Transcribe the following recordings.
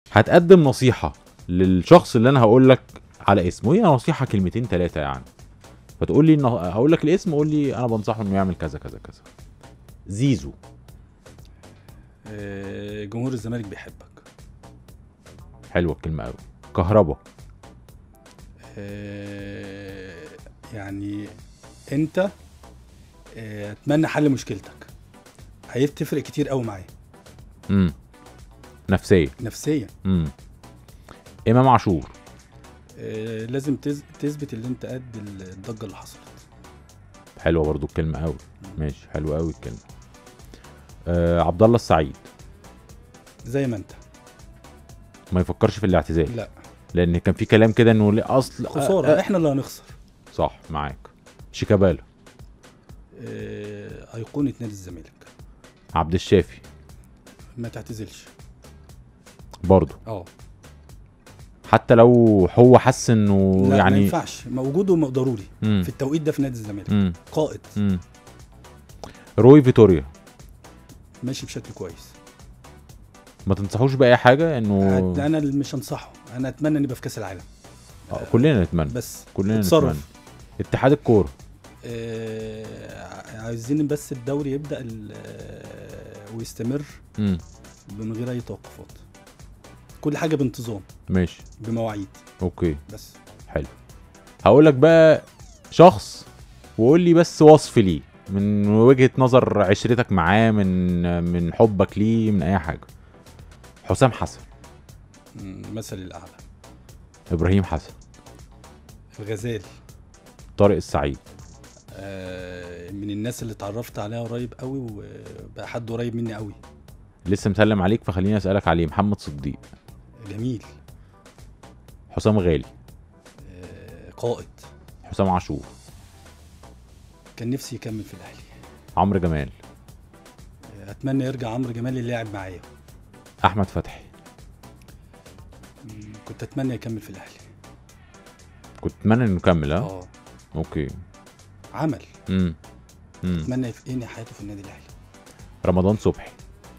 هتقدم نصيحه للشخص اللي انا هقول لك على اسمه هي نصيحه كلمتين ثلاثه يعني فتقول لي إنه- هقول لك الاسم قول لي انا بنصحه انه يعمل كذا كذا كذا زيزو آه، جمهور الزمالك بيحبك حلوه الكلمه قوي كهربا آه، يعني انت آه، اتمنى حل مشكلتك هيتفرق كتير قوي معايا امم نفسيه نفسيا امم امام عاشور آه، لازم تز- تثبت اللي انت قد الضجه اللي حصلت حلوه برضو الكلمه قوي ماشي حلوه قوي الكلمه آه عبد الله السعيد زي ما انت ما يفكرش في الاعتزال لا لان كان في كلام كده انه ليه اصل خساره آه، آه، احنا اللي هنخسر صح معاك شيكابالا آه، ايقونه نادي الزمالك عبد الشافي ما تعتزلش برضو اه حتى لو هو حس انه لا ما يعني ينفعش موجود وضروري مم. في التوقيت ده في نادي الزمالك مم. قائد مم. روي فيتوريا ماشي بشكل كويس ما تنصحوش باي حاجه انه أت- انا اللي مش هنصحه انا اتمنى ان يبقى في كاس العالم آه، كلنا نتمنى بس كلنا اتصرف. نتمنى اتحاد الكوره آه عايزين بس الدوري يبدا ال- آه، ويستمر مم. من غير اي توقفات كل حاجه بانتظام ماشي بمواعيد اوكي بس حلو هقول لك بقى شخص وقول لي بس وصف ليه من وجهة نظر عشرتك معاه من من حبك ليه من اي حاجة حسام حسن مم، مثل الاعلى ابراهيم حسن الغزال طارق السعيد آه من الناس اللي اتعرفت عليها قريب قوي وبقى حد قريب مني قوي لسه مسلم عليك فخليني اسالك عليه محمد صديق جميل حسام غالي آه قائد حسام عاشور كان نفسي يكمل في الاهلي عمرو جمال آه، اتمنى يرجع عمرو جمال اللي لعب معايا احمد فتحي مم، كنت اتمنى يكمل في الاهلي كنت اتمنى انه يكمل ها اه اوكي عمل امم امم اتمنى ينهي حياته في النادي الاهلي رمضان صبحي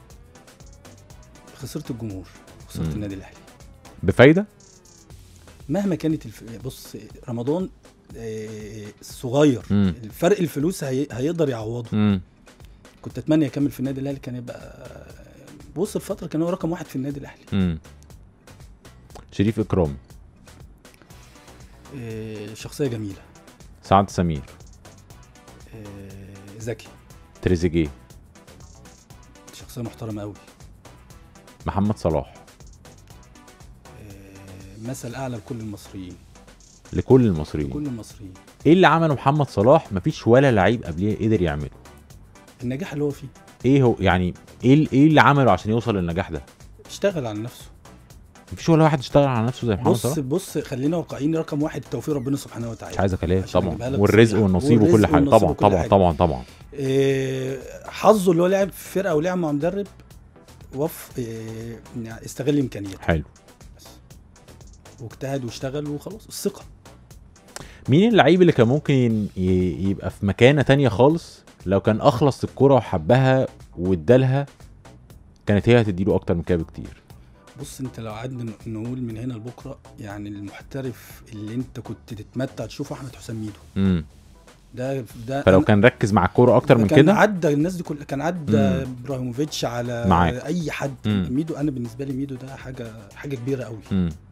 خسرت الجمهور خسرت مم. النادي الاهلي بفايده مهما كانت الف... بص رمضان آه، صغير مم. الفرق الفلوس هي... هيقدر يعوضه امم كنت اتمنى يكمل في النادي الاهلي كان يبقى وصل فتره كان هو رقم واحد في النادي الاهلي امم شريف اكرامي آه، شخصيه جميله سعد سمير آه، ذكي تريزيجيه شخصيه محترمه قوي محمد صلاح آه، مثل اعلى لكل المصريين لكل المصريين كل المصريين ايه اللي عمله محمد صلاح مفيش ولا لعيب قبليه قدر يعمله النجاح اللي هو فيه ايه هو يعني ايه ال- ايه اللي عمله عشان يوصل للنجاح ده اشتغل على نفسه مفيش ولا واحد اشتغل على نفسه زي محمد بص صلاح بص خلينا واقعيين رقم واحد توفيق ربنا سبحانه وتعالى مش عايزه كلام عشان طبعا أجيبها لك والرزق بصريحة. والنصيب وكل والرزق حاجه والنصيب طبعا وكل طبعا حاجة. طبعا طبعا إيه، حظه اللي هو لعب في فرقه ولعب مع مدرب وف إيه، يعني استغل امكانياته حلو بس واجتهد واشتغل وخلاص الثقه مين اللعيب اللي كان ممكن ي- يبقى في مكانه تانية خالص لو كان اخلص الكرة وحبها وادالها كانت هي هتديله اكتر من كده بكتير بص انت لو قعدنا ن- نقول من هنا لبكره يعني المحترف اللي انت كنت تتمتع تشوفه احمد حسام ميدو امم ده ده فلو أنا- كان ركز مع الكوره اكتر من كان كده عدى الناس دي كلها كان عدى مم. ابراهيموفيتش على معاك. اي حد مم. ميدو انا بالنسبه لي ميدو ده حاجه حاجه كبيره قوي امم